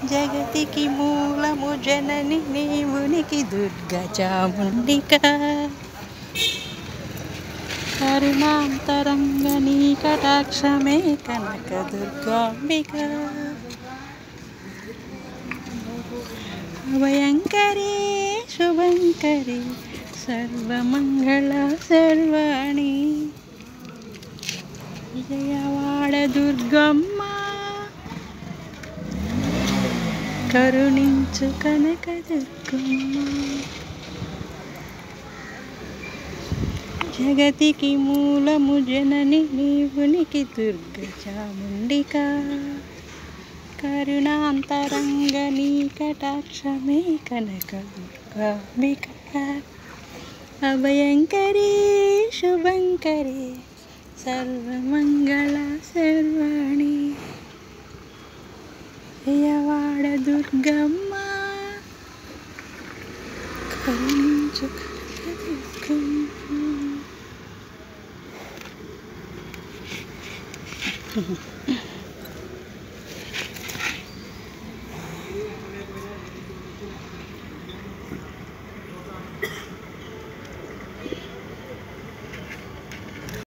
జగతికి మూలము జనని నీవునికి దుర్గా చాముండిక కరుణాంతరంగ నీ కటాక్షమే కనక దుర్గాంబిక భయంకరీ శుభంకరి సర్వమంగళ సర్వాణి విజయవాడ దుర్గమ్మ కరుణించు కనక దుర్గమ్మ జగతికి మూలము జనని నీవునికి దుర్గ చాముండిక కరుణాంతరంగ నీ కటాక్షమే కనక దుర్గాంబిక అభయంకరీ శుభంకరీ సర్వమంగళ సర్వాణి విజయవాడ దుర్గమ్మ కరుణించు కనక దుర్గమ్మ